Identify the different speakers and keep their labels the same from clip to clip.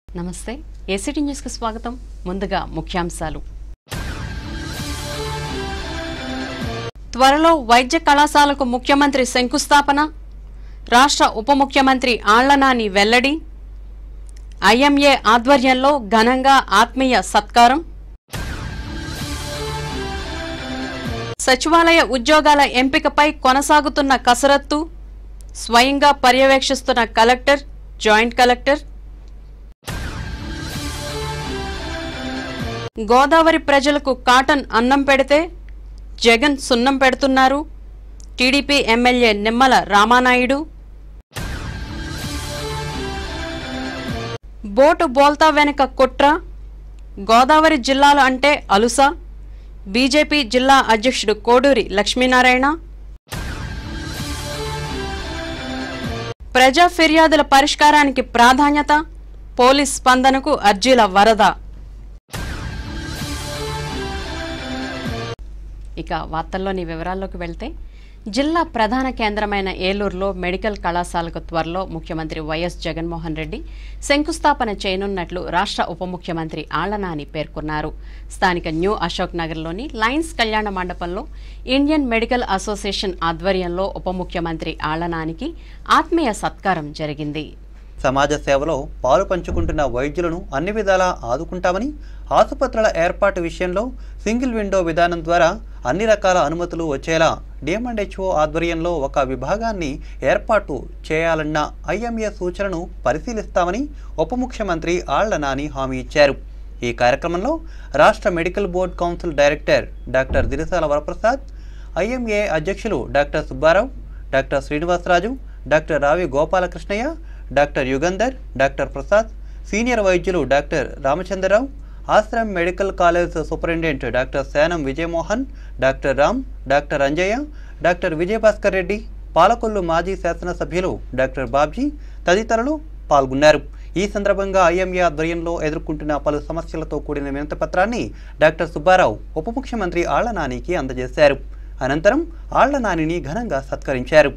Speaker 1: నమస్తే ఏసీటీ న్యూస్కి స్వాగతం ముందుగా ముఖ్యాంశాలు త్వరలో వైద్య కళాశాలకు ముఖ్యమంత్రి శంకుస్థాపన రాష్ట్ర ఉప ముఖ్యమంత్రి ఆళ్లనాని వెల్లడి ఐఎంఏ ఆధ్వర్యంలో ఘనంగా ఆత్మీయ సత్కారం సచివాలయ ఉద్యోగాల ఎంపికపై కొనసాగుతున్న కసరత్తు స్వయంగా పర్యవేక్షిస్తున్న కలెక్టర్ జాయింట్ కలెక్టర్ గోదావరి ప్రజలకు కాటన్ అన్నం పెడితే జగన్ సున్నం పెడుతున్నారు TDP MLA Nimmala Ramanaidu boat బోల్తా వెనుక కుట్ర గోదావరి జిల్లాలు అంటే అలుస బీజేపీ జిల్లా అధ్యక్షుడు కోడూరి లక్ష్మీనారాయణ ప్రజా ఫిర్యాదుల పరిష్కారానికి ప్రాధాన్యత పోలీస్ స్పందనకు అర్జీల వరద ఇక వార్తల్లోని వివరాల్లోకి వెళ్తే జిల్లా ప్రధాన కేంద్రమైన ఏలూరులో మెడికల్ కళాశాలకు త్వరలో ముఖ్యమంత్రి వైఎస్ జగన్మోహన్ రెడ్డి శంకుస్థాపన చేయనున్నట్లు రాష్ట్ర ఉప ముఖ్యమంత్రి ఆళ్లనాని పేర్కొన్నారు స్థానిక న్యూ అశోక్ నగర్లోని లయన్స్ కళ్యాణ మండపంలో ఇండియన్ మెడికల్ అసోసియేషన్ ఆధ్వర్యంలో ఉప ముఖ్యమంత్రి ఆళ్లనానికి ఆత్మీయ సత్కారం జరిగింది
Speaker 2: సమాజ సేవలో పాలు పంచుకుంటున్న వైద్యులను అన్ని విధాలా ఆదుకుంటామని ఆసుపత్రుల ఏర్పాటు విషయంలో సింగిల్ విండో విధానం ద్వారా అన్ని రకాల అనుమతులు వచ్చేలా డిఎంఎండ్హెచ్ఓ ఆధ్వర్యంలో ఒక విభాగాన్ని ఏర్పాటు చేయాలన్న ఐఎంఏ సూచనను పరిశీలిస్తామని ఉప ముఖ్యమంత్రి ఆళ్ల నాని హామీ ఇచ్చారు ఈ కార్యక్రమంలో రాష్ట్ర medical board council director doctor Dirisala Varaprasad IMA అధ్యక్షులు doctor Subbarao doctor Srinivasaraju doctor Ravi Gopalakrishnaiah doctor Yugandhar doctor Prasad senior వైద్యులు doctor Ramachandrarao Ashram medical college superintendent doctor Sanam Vijayamohan doctor Ram doctor Anjaiah doctor Vijayabhaskar Reddy Palakollu మాజీ శాసనసభ్యులు డాక్టర్ బాబ్జీ తదితరులు పాల్గొన్నారు ఈ సందర్భంగా ఐఎంఏ ఆధ్వర్యంలో ఎదుర్కొంటున్న పలు సమస్యలతో కూడిన వినతిపత్రాన్ని డాక్టర్ సుబ్బారావు ఉప ముఖ్యమంత్రి ఆళ్ల నానికి అందజేశారు అనంతరం ఆళ్ల నానిని ఘనంగా సత్కరించారు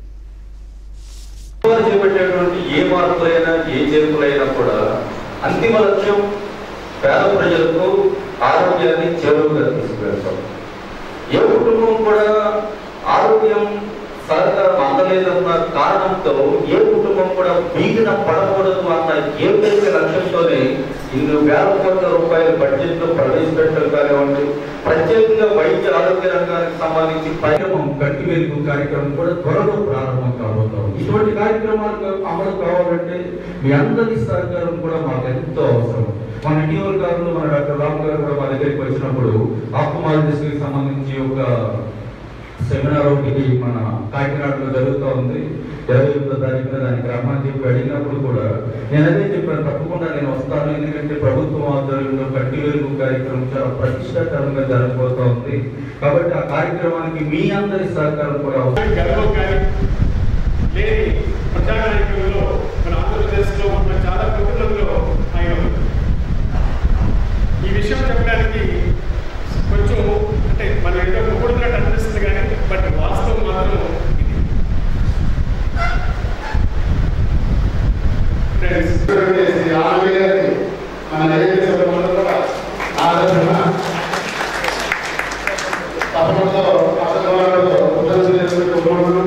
Speaker 3: వారు చేపట్టేటువంటి ఏ మార్పులైనా ఏ చేర్పులైనా కూడా అంతిమ లక్ష్యం పేద ప్రజలకు ఆరోగ్యాన్ని చేరువుగా తీసుకువెళ్తాం ఏ కుటుంబం కూడా ఆరోగ్యం సహకారం అందలేదన్న కారణంతో ఏ కుటుంబం కూడా బీగిన పడకూడదు అన్న ఏకైక లక్ష్యంతోనే ఇన్ని వేల కోట్ల రూపాయల బడ్జెట్ లో ప్రవేశపెట్టడం కానివ్వండి ప్రత్యేకంగా వైద్య ఆరోగ్య రంగానికి సంబంధించి కార్యక్రమం గట్టి వెలుగు కార్యక్రమం కూడా త్వరలో ప్రారంభం కాబోతాం ఇటువంటి కార్యక్రమాలు అమలు కావాలంటే మీ అందరి సహకారం కూడా మాకు ఎంతో అవసరం మన ఇటీవల కాలంలో మన డాక్టర్ రామ్ గారు కూడా మా దగ్గరికి వచ్చినప్పుడు ఆప్టమాలజిస్ట్ కి సంబంధించి ఒక సెమినార్ ఒకటి మన కాకినాడలో జరుగుతూ ఉంది ఇరవై ఎనిమిదో తారీఖున దానికి రమ్మని చెప్పి అడిగినప్పుడు కూడా నేను అదే చెప్పాను తప్పకుండా నేను వస్తాను ఎందుకంటే ప్రభుత్వం ఆధ్వర్యంలో కట్టి వెలుగు కార్యక్రమం చాలా ప్రతిష్టాకరంగా జరగబోతా ఉంది కాబట్టి ఆ కార్యక్రమానికి మీ అందరి సహకారం కూడా అవసరం
Speaker 4: గర్వం కానీ లేని ప్రజానాయకుల్లో మన ఆంధ్రప్రదేశ్లో ఉన్న చాలా కుటుంబంలో ఆయన ఉన్నారు. ఈ విషయం చెప్పడానికి కొంచెం అంటే మనం ఏదో పొగుడుతున్నట్టు అనిపిస్తుంది కానీ బట్ వాస్తవం మాత్రం ఇది ఫ్రెండ్స్
Speaker 5: చేసి ఆరోగ్యాన్ని మన ఏదైతే కూడా ఆదరణ తప్పకుండా పథకాలలో ఉదయం చేసుకుంటూ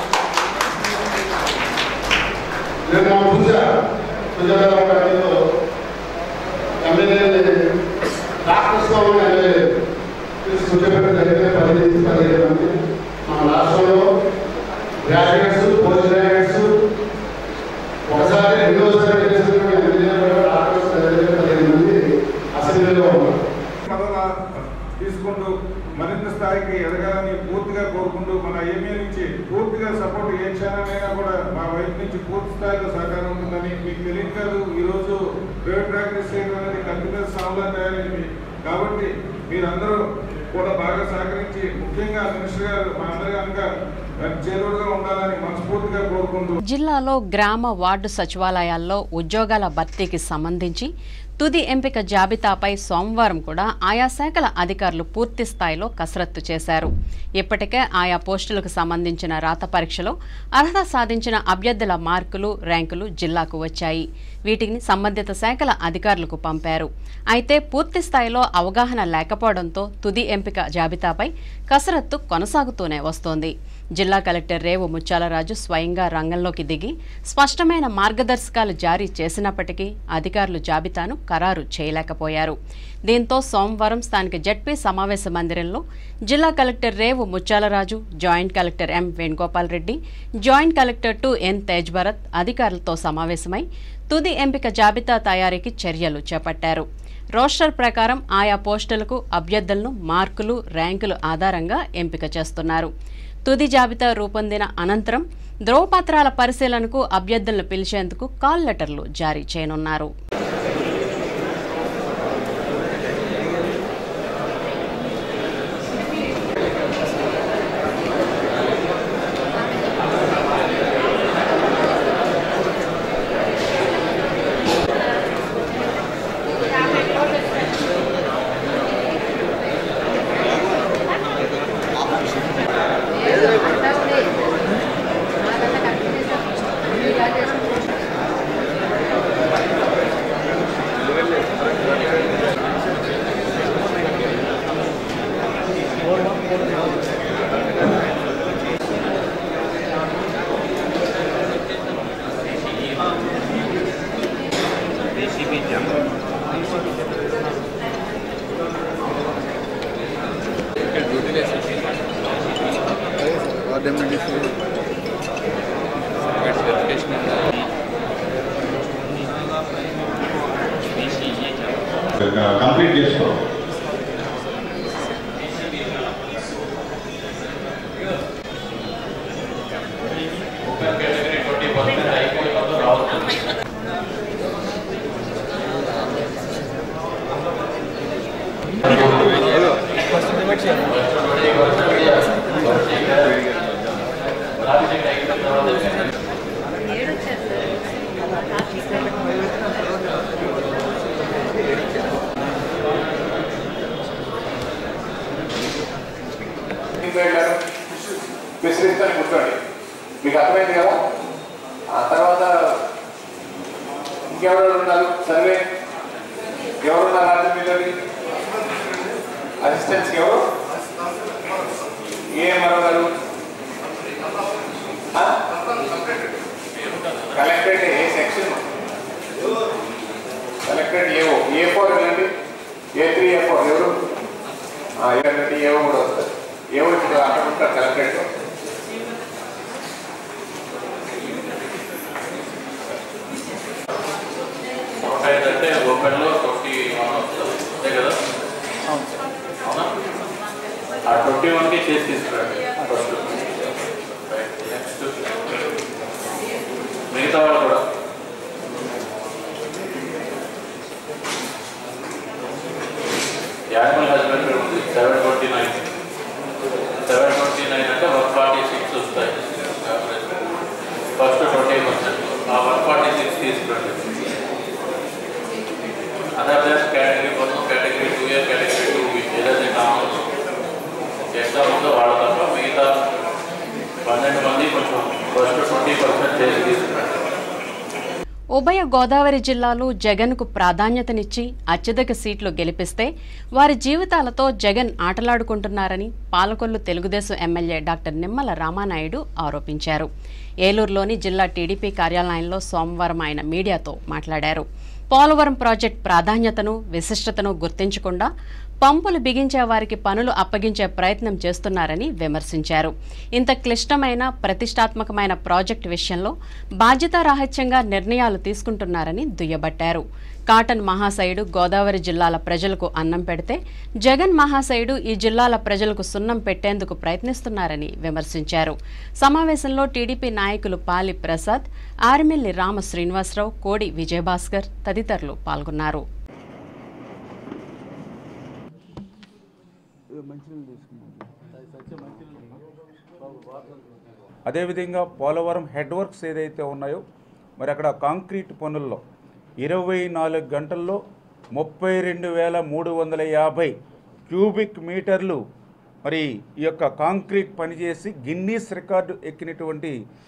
Speaker 5: నేను మా పూజ సుజారావు గారితో ఎమ్మెల్యే డాక్టర్స్ తో ఉన్న ఎమ్మెల్యే కూర్చోబెట్టడం జరిగితే పదిహేను పదిహేను మంది మన రాష్ట్రంలో గ్రాడ్యుయేట్స్ పోస్ట్ గ్రాడ్యుయేట్స్ ఒకసారి రెండోసారి చేసినటువంటి ఎమ్మెల్యే కూడా డాక్టర్స్ దగ్గర పదిహేను మంది అసెంబ్లీలో ఉన్నారు
Speaker 6: కరోనా తీసుకుంటూ మరింత స్థాయికి ఎదగాలని పూర్తిగా కోరుకుంటూ మన ఏమీ నుంచి పూర్తిగా సపోర్ట్ ఏ క్షణమైనా కూడా మా వైపు నుంచి పూర్తి స్థాయిలో సహకారం ఉంటుందని మీకు తెలియదు కాదు ఈరోజు ప్రైవేట్ ప్రాక్టీస్ చేయడం అనేది కంప్యూటర్ సాంబ్లా తయారైంది కాబట్టి మీరందరూ కూడా బాగా సహకరించి ముఖ్యంగా మినిస్టర్ గారు మా అందరి కనుక చేరువుగా ఉండాలని మనస్ఫూర్తిగా కోరుకుంటూ
Speaker 1: జిల్లాలో గ్రామ వార్డు సచివాలయాల్లో ఉద్యోగాల భర్తీకి సంబంధించి తుది ఎంపిక జాబితాపై సోమవారం కూడా ఆయా శాఖల అధికారులు పూర్తి స్థాయిలో కసరత్తు చేశారు ఇప్పటికే ఆయా పోస్టులకు సంబంధించిన రాత పరీక్షలో అర్హత సాధించిన అభ్యర్థుల మార్కులు ర్యాంకులు జిల్లాకు వచ్చాయి వీటిని సంబంధిత శాఖల అధికారులకు పంపారు అయితే పూర్తి స్థాయిలో అవగాహన లేకపోవడంతో తుది ఎంపిక జాబితాపై కసరత్తు కొనసాగుతూనే వస్తోంది జిల్లా కలెక్టర్ రేవు ముత్యాలరాజు స్వయంగా రంగంలోకి దిగి స్పష్టమైన మార్గదర్శకాలు జారీ చేసినప్పటికీ అధికారులు జాబితాను ఖరారు చేయలేకపోయారు దీంతో సోమవారం స్థానిక జడ్పీ సమావేశ మందిరంలో జిల్లా collector Revu Muthyalaraju joint collector M Venugopal Reddy joint collector two N Tej Bharat అధికారులతో సమావేశమై తుది ఎంపిక జాబితా తయారీకి చర్యలు చేపట్టారు రోస్టర్ ప్రకారం ఆయా పోస్టులకు అభ్యర్థులను మార్కులు ర్యాంకులు ఆధారంగా ఎంపిక చేస్తున్నారు తుది జాబితా రూపొందిన అనంతరం ధ్రువపత్రాల పరిశీలనకు అభ్యర్థులను పిలిచేందుకు కాల్ లెటర్లు జారీ చేయనున్నారు
Speaker 7: కంప్లీట్ చేసుకో
Speaker 8: విశ్లేషించడానికి కూర్చోండి మీకు అర్థమైంది కదా ఆ తర్వాత ఇంకెవరు ఉన్నారు సర్వే ఎవరున్నారు రాత్రి మీదకి అసిస్టెంట్స్ ఎవరు ఏఎంఆర్ గారు కలెక్టరేట్ ఏ సెక్షన్ కలెక్టరేట్ ఏవో ఏ ఫోర్ వెళ్ళండి ఏ త్రీ ఏ ఫోర్ ఎవరు ఏంటంటే ఏవో కూడా వస్తారు ఏవో ఇప్పుడు అక్కడ ఉంటారు కలెక్టరేట్
Speaker 9: అంటే ఓపెన్లో ట్వంటీ వన్ వస్తుంది అంతే కదా అవునా ఆ ట్వంటీ వన్కి చేసి తీసుకురండి ఫస్ట్ నెక్స్ట్ మిగతా వాళ్ళు కూడా యానిమల్ హస్బెండరీ ఉంది seven twenty nine seven twenty nine అంటే వన్ ఫార్టీ సిక్స్ వస్తాయి ఫస్ట్ ట్వంటీ పర్సెంట్ ఆ వన్ ఫార్టీ సిక్స్ తీసుకురండి other category one category two year category two ఏదైతే కావాలో ఎగ్జామ్ ఉందో వాళ్ళ తప్ప మిగతా పన్నెండు మంది కొంచెం ఫస్ట్ ట్వంటీ పర్సెంట్ చేసి తీసుకురండి
Speaker 1: ఉభయ గోదావరి జిల్లాలు జగన్కు ప్రాధాన్యతనిచ్చి అత్యధిక సీట్లు గెలిపిస్తే వారి జీవితాలతో జగన్ ఆటలాడుకుంటున్నారని పాలకొల్లు తెలుగుదేశం ఎమ్మెల్యే డాక్టర్ నిమ్మల రామానాయుడు ఆరోపించారు ఏలూరులోని జిల్లా టీడీపీ కార్యాలయంలో సోమవారం ఆయన మీడియాతో మాట్లాడారు పోలవరం ప్రాజెక్ట్ ప్రాధాన్యతను విశిష్టతను గుర్తించకుండా పంపులు బిగించే వారికి పనులు అప్పగించే ప్రయత్నం చేస్తున్నారని విమర్శించారు ఇంత క్లిష్టమైన ప్రతిష్టాత్మకమైన ప్రాజెక్టు విషయంలో బాధ్యతారాహిత్యంగా నిర్ణయాలు తీసుకుంటున్నారని దుయ్యబట్టారు కాటన్ మహాశయుడు గోదావరి జిల్లాల ప్రజలకు అన్నం పెడితే జగన్ మహాశయుడు ఈ జిల్లాల ప్రజలకు సున్నం పెట్టేందుకు ప్రయత్నిస్తున్నారని విమర్శించారు సమావేశంలో టీడీపీ నాయకులు పాలి ప్రసాద్ ఆర్మిల్లి రామ శ్రీనివాసరావు కోడి విజయభాస్కర్ తదితరులు పాల్గొన్నారు
Speaker 10: అదేవిధంగా పోలవరం హెడ్ వర్క్స్ ఏదైతే ఉన్నాయో మరి అక్కడ కాంక్రీట్ పనుల్లో ఇరవై నాలుగు గంటల్లో ముప్పై రెండు వేల మూడు వందల యాభై క్యూబిక్ మీటర్లు మరి ఈ యొక్క కాంక్రీట్ పనిచేసి గిన్నీస్ రికార్డు ఎక్కినటువంటి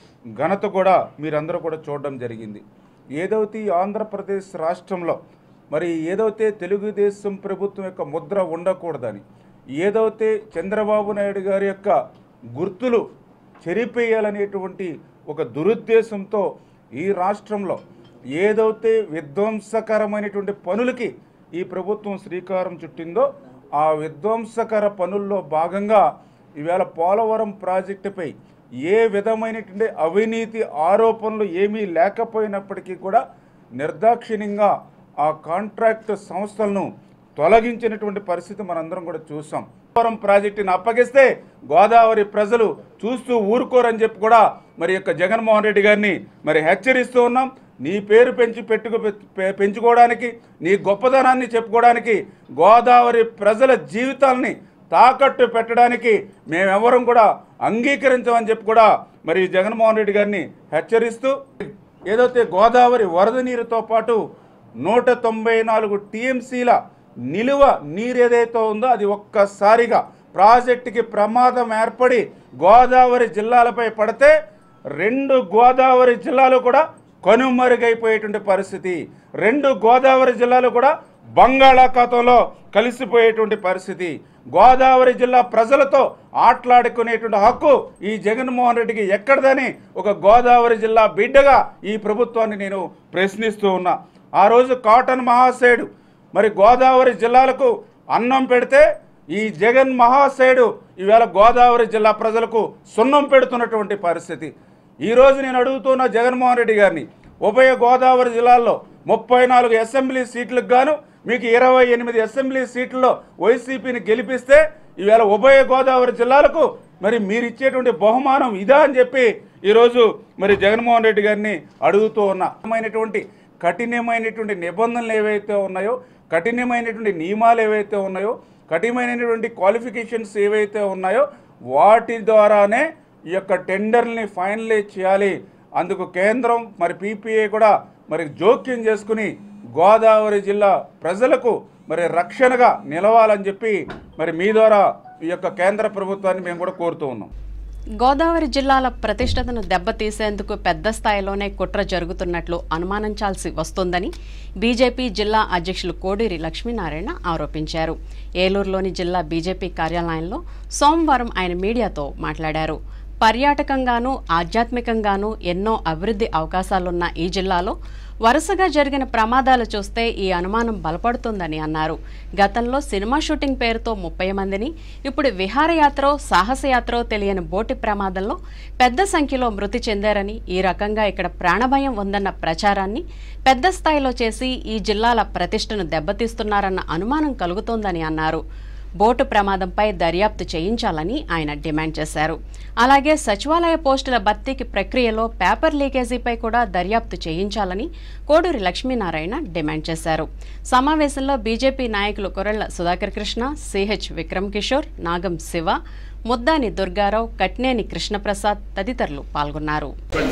Speaker 10: ఘనత కూడా మీరందరూ కూడా చూడడం జరిగింది ఏదైతే ఈ ఆంధ్రప్రదేశ్ రాష్ట్రంలో మరి ఏదైతే తెలుగుదేశం ప్రభుత్వం యొక్క ముద్ర ఉండకూడదని ఏదైతే చంద్రబాబు నాయుడు గారి యొక్క గుర్తులు చెరిపేయాలనేటువంటి ఒక దురుద్దేశంతో ఈ రాష్ట్రంలో ఏదైతే విధ్వంసకరమైనటువంటి పనులకి ఈ ప్రభుత్వం శ్రీకారం చుట్టిందో ఆ విధ్వంసకర పనుల్లో భాగంగా ఈవేళ పోలవరం ప్రాజెక్టుపై ఏ విధమైనటువంటి అవినీతి ఆరోపణలు ఏమీ లేకపోయినప్పటికీ కూడా నిర్దాక్షిణ్యంగా ఆ కాంట్రాక్ట్ సంస్థలను తొలగించినటువంటి పరిస్థితి మనందరం కూడా చూసాం పోలవరం ప్రాజెక్టుని అప్పగిస్తే గోదావరి ప్రజలు చూస్తూ ఊరుకోరని చెప్పి కూడా మరి యొక్క జగన్మోహన్ రెడ్డి గారిని మరి హెచ్చరిస్తూ ఉన్నాం నీ పేరు పెంచి పెట్టుకు పె- పెంచుకోవడానికి నీ గొప్పదనాన్ని చెప్పుకోవడానికి గోదావరి ప్రజల జీవితాలని తాకట్టు పెట్టడానికి మేమెవరం కూడా అంగీకరించమని చెప్పి కూడా మరి జగన్మోహన్ రెడ్డి గారిని హెచ్చరిస్తూ ఏదైతే గోదావరి వరద నీరుతో పాటు నూట తొంభై నాలుగు టీఎంసీల నిలువ నీరు ఏదైతే ఉందో అది ఒక్కసారిగా ప్రాజెక్టుకి ప్రమాదం ఏర్పడి గోదావరి జిల్లాలపై పడితే రెండు గోదావరి జిల్లాలు కూడా కనుమరుగైపోయేటువంటి పరిస్థితి రెండు గోదావరి జిల్లాలు కూడా బంగాళాఖాతంలో కలిసిపోయేటువంటి పరిస్థితి గోదావరి జిల్లా ప్రజలతో ఆటలాడుకునేటువంటి హక్కు ఈ జగన్మోహన్ రెడ్డికి ఎక్కడదని ఒక గోదావరి జిల్లా బిడ్డగా ఈ ప్రభుత్వాన్ని నేను ప్రశ్నిస్తూ ఉన్నా ఆ రోజు కాటన్ మహాశయుడు మరి గోదావరి జిల్లాలకు అన్నం పెడితే ఈ జగన్ మహాశయుడు ఈవేళ గోదావరి జిల్లా ప్రజలకు సున్నం పెడుతున్నటువంటి పరిస్థితి ఈరోజు నేను అడుగుతున్న జగన్మోహన్ రెడ్డి గారిని ఉభయ గోదావరి జిల్లాల్లో ముప్పై నాలుగు అసెంబ్లీ సీట్లకు గాను మీకు ఇరవై ఎనిమిది అసెంబ్లీ సీట్లలో వైసీపీని గెలిపిస్తే ఈవేళ ఉభయ గోదావరి జిల్లాలకు మరి మీరు ఇచ్చేటువంటి బహుమానం ఇదా అని చెప్పి ఈరోజు మరి జగన్మోహన్ రెడ్డి గారిని అడుగుతూ ఉన్నా కఠినమైనటువంటి కఠినమైనటువంటి నిబంధనలు ఏవైతే ఉన్నాయో కఠినమైనటువంటి నియమాలు ఏవైతే ఉన్నాయో కఠినమైనటువంటి క్వాలిఫికేషన్స్ ఏవైతే ఉన్నాయో వాటి ద్వారానే ఈ యొక్క టెండర్ని ఫైనలైజ్ చేయాలి అందుకు కేంద్రం మరి పీపీఏ కూడా మరి జోక్యం చేసుకుని గోదావరి జిల్లా ప్రజలకు మరి రక్షణగా నిలవాలని చెప్పి మరి మీ ద్వారా ఈ యొక్క కేంద్ర ప్రభుత్వాన్ని మేము కూడా కోరుతూ ఉన్నాం
Speaker 1: గోదావరి జిల్లాల ప్రతిష్టతను దెబ్బతీసేందుకు పెద్ద స్థాయిలోనే కుట్ర జరుగుతున్నట్లు అనుమానించాల్సి వస్తోందని బీజేపీ జిల్లా అధ్యక్షులు కోడూరి లక్ష్మీనారాయణ ఆరోపించారు ఏలూరులోని జిల్లా బీజేపీ కార్యాలయంలో సోమవారం ఆయన మీడియాతో మాట్లాడారు పర్యాటకంగానూ ఆధ్యాత్మికంగానూ ఎన్నో అభివృద్ధి అవకాశాలున్న ఈ జిల్లాలో వరుసగా జరిగిన ప్రమాదాలు చూస్తే ఈ అనుమానం బలపడుతుందని అన్నారు గతంలో సినిమా షూటింగ్ పేరుతో ముప్పై మందిని ఇప్పుడు విహారయాత్రో సాహసయాత్రో తెలియని బోటి ప్రమాదంలో పెద్ద సంఖ్యలో మృతి చెందారని ఈ రకంగా ఇక్కడ ప్రాణభయం ఉందన్న ప్రచారాన్ని పెద్ద స్థాయిలో చేసి ఈ జిల్లాల ప్రతిష్టను దెబ్బతీస్తున్నారన్న అనుమానం కలుగుతోందని అన్నారు బోటు ప్రమాదంపై దర్యాప్తు చేయించాలని ఆయన డిమాండ్ చేశారు అలాగే సచివాలయ పోస్టుల భర్తీకి ప్రక్రియలో పేపర్ లీకేజీపై కూడా దర్యాప్తు చేయించాలని కోడూరి లక్ష్మీనారాయణ డిమాండ్ చేశారు సమావేశంలో బీజేపీ నాయకులు కొరళ్ల సుధాకర్ కృష్ణ సిహెచ్ విక్రమ్ కిషోర్ నాగం శివ ముద్దాని దుర్గారావు కట్నేని కృష్ణప్రసాద్ తదితరులు పాల్గొన్నారు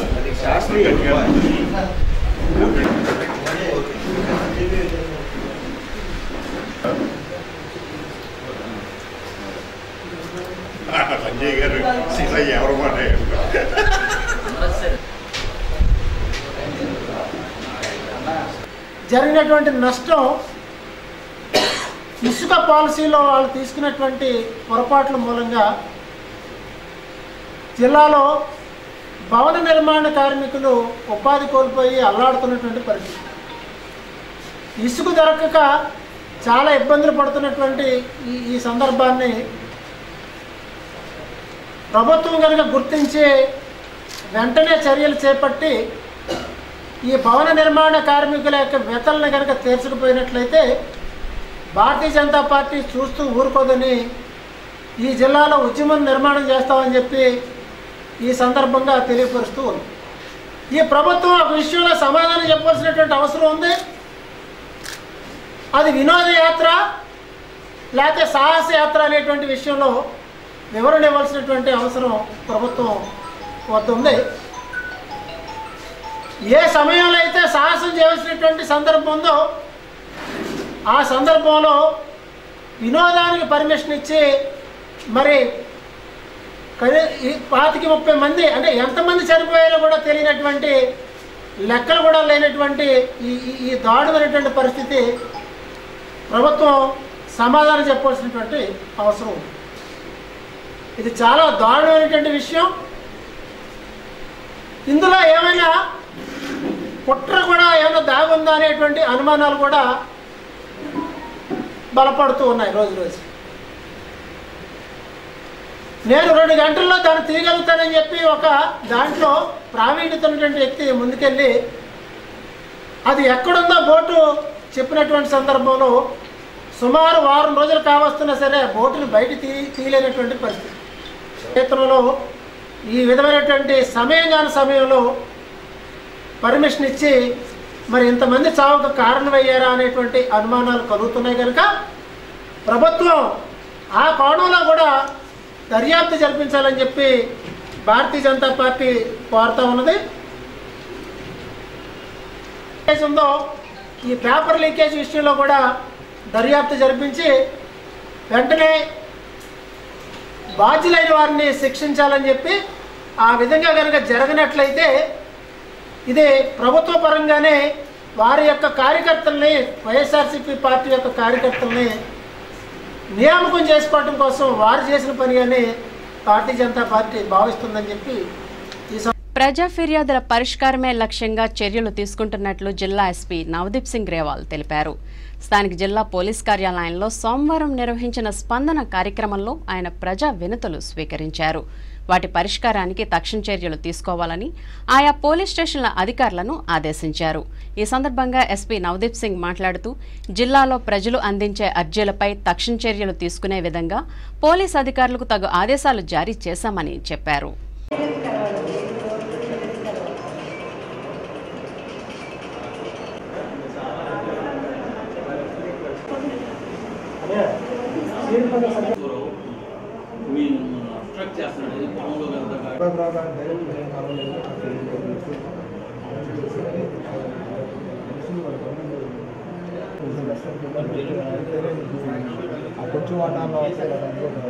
Speaker 7: సంజయ్ గారు సీతయ్య ఎవరు మాట
Speaker 11: జరిగినటువంటి నష్టం ఇసుక పాలసీలో వాళ్ళు తీసుకున్నటువంటి పొరపాట్ల మూలంగా జిల్లాలో భవన నిర్మాణ కార్మికులు ఉపాధి కోల్పోయి అల్లాడుతున్నటువంటి పరిస్థితి ఇసుక దొరకక చాలా ఇబ్బందులు పడుతున్నటువంటి ఈ ఈ సందర్భాన్ని ప్రభుత్వం కనుక గుర్తించి వెంటనే చర్యలు చేపట్టి ఈ భవన నిర్మాణ కార్మికుల యొక్క వేతనలు కనుక తీర్చకపోయినట్లయితే భారతీయ జనతా పార్టీ చూస్తూ ఊరుకోదని ఈ జిల్లాలో ఉద్యమం నిర్మాణం చేస్తామని చెప్పి ఈ సందర్భంగా తెలియపరుస్తూ ఉంది ఈ ప్రభుత్వం ఒక విషయంలో సమాధానం చెప్పవలసినటువంటి అవసరం ఉంది అది వినోదయాత్ర లేకపోతే సాహస యాత్ర అనేటువంటి విషయంలో వివరణ ఇవ్వాల్సినటువంటి అవసరం ప్రభుత్వం వద్ద ఉంది ఏ సమయంలో అయితే సాహసం చేయవలసినటువంటి సందర్భం ఉందో ఆ సందర్భంలో వినోదానికి పర్మిషన్ ఇచ్చి మరి కనీ- ఈ పాతికి ముప్పై మంది అంటే ఎంతమంది చనిపోయారో కూడా తెలియనటువంటి లెక్కలు కూడా లేనటువంటి ఈ ఈ- ఈ దారుణమైనటువంటి పరిస్థితి ప్రభుత్వం సమాధానం చెప్పవలసినటువంటి అవసరం ఉంది ఇది చాలా దారుణమైనటువంటి విషయం ఇందులో ఏమైనా కుట్ర కూడా ఏమైనా దాగుందా అనేటువంటి అనుమానాలు కూడా బలపడుతూ ఉన్నాయి రోజు రోజు నేను రెండు గంటల్లో దాన్ని తీయగలుగుతానని చెప్పి ఒక దాంట్లో ప్రావీణ్యత ఉన్నటువంటి వ్యక్తి ముందుకెళ్ళి అది ఎక్కడుందో బోటు చెప్పినటువంటి సందర్భంలో సుమారు వారం రోజులు కావస్తున్నా సరే ఆ బోటుని బయట తీ తీయలేనటువంటి పరిస్థితి క్షేత్రంలో ఈ విధమైనటువంటి సమయం కాని సమయంలో పర్మిషన్ ఇచ్చి మరి ఇంతమంది చావుకు కారణమయ్యారా అనేటువంటి అనుమానాలు కలుగుతున్నాయి కనుక ప్రభుత్వం ఆ కోణంలో కూడా దర్యాప్తు జరిపించాలని చెప్పి భారతీయ జనతా పార్టీ కోరుతా ఉన్నది లీకేజ్ ఉందో ఈ పేపర్ లీకేజ్ విషయంలో కూడా దర్యాప్తు జరిపించి వెంటనే బాధ్యులైన వారిని శిక్షించాలని చెప్పి ఆ విధంగా కనుక జరగనట్లయితే ఇది ప్రభుత్వ పరంగానే వారి యొక్క కార్యకర్తల్ని వైఎస్ఆర్సీపీ పార్టీ యొక్క కార్యకర్తల్ని నియామకం చేసుకోవడం కోసం వారు చేసిన పనిగానే భారతీయ జనతా పార్టీ భావిస్తుందని చెప్పి ఈ సం-
Speaker 1: ప్రజా ఫిర్యాదుల పరిష్కారమే లక్ష్యంగా చర్యలు తీసుకుంటున్నట్లు జిల్లా ఎస్పీ నవదీప్ సింగ్ రేవాల్ తెలిపారు స్థానిక జిల్లా పోలీస్ కార్యాలయంలో సోమవారం నిర్వహించిన స్పందన కార్యక్రమంలో ఆయన ప్రజా వినతులు స్వీకరించారు వాటి పరిష్కారానికి తక్షణ చర్యలు తీసుకోవాలని ఆయా పోలీస్ స్టేషన్ల అధికారులను ఆదేశించారు ఈ సందర్భంగా ఎస్పీ నవదీప్ సింగ్ మాట్లాడుతూ జిల్లాలో ప్రజలు అందించే అర్జీలపై తక్షణ చర్యలు తీసుకునే విధంగా పోలీస్ అధికారులకు తగు ఆదేశాలు జారీ చేశామని చెప్పారు
Speaker 12: కొంచెం వాటాల్లో వస్తాయి కదా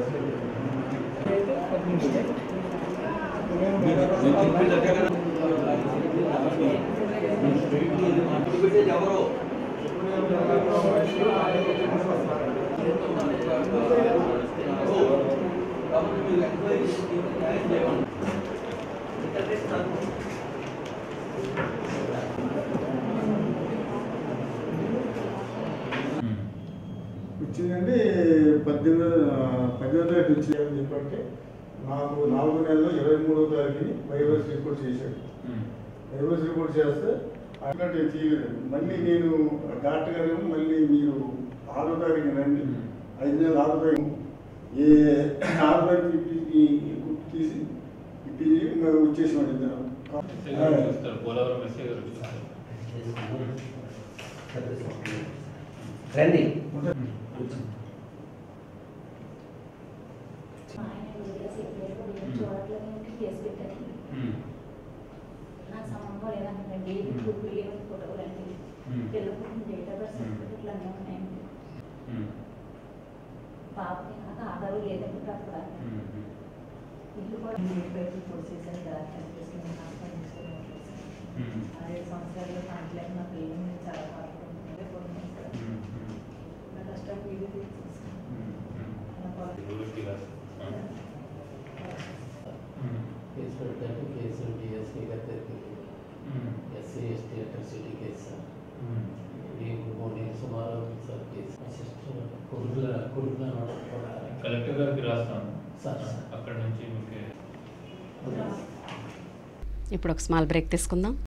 Speaker 13: వచ్చిందండి పద్దెనిమిది పద్దెనిమిది తారీఖు వచ్చిందని చెప్పంటే నాకు నాలుగు నెలలు ఇరవై మూడో తారీఖుని వైరస్ రిపోర్ట్ చేశాడు వైరస్ రిపోర్ట్ చేస్తే అక్కడ తీయలేదు మళ్ళీ నేను డాక్టర్ గారు ఏమో మళ్ళీ మీరు ఆరో తారీఖు రండి ఐదు నెలలు ఆరో తారీఖు ఏ ఆరో తారీఖు ఇప్పి తీసి ఇప్పించి ఇంకా వచ్చేసాం ఇద్దరం
Speaker 14: రండి
Speaker 15: నాకు సంబంధం లేదండి గ్రూప్ లేవు ఫోటోలండి పిల్లలకు డేట్ ఆఫ్ బర్త్ సర్టిఫికెట్లు అన్నీ ఉన్నాయండి పాపకి నాకు ఆధారం లేదండి అక్కడ ఇల్లు కూడా బయట పొడిచేసాను దారి కనిపిస్తుంది ఐదు సంవత్సరాలు కాంట్లేక నా పిల్లలు నేను చాలా బాధపడుతుంది పోతున్నాను సార్ నా కష్టం వీడియో తీసేసాను
Speaker 14: కేసు పెట్టడానికి కేసు డిఎస్పీ గారి దగ్గరికి SC ST atrocity case sir ఇది మూడు సుమారు సార్ కేసు సిస్టర్ కొడుకుల కొడుకుల కూడా
Speaker 16: కలెక్టర్ గారికి రాస్తాను
Speaker 14: సార్
Speaker 16: అక్కడ నుంచి మీకు
Speaker 1: ఇప్పుడు ఒక స్మాల్ బ్రేక్ తీసుకుందాం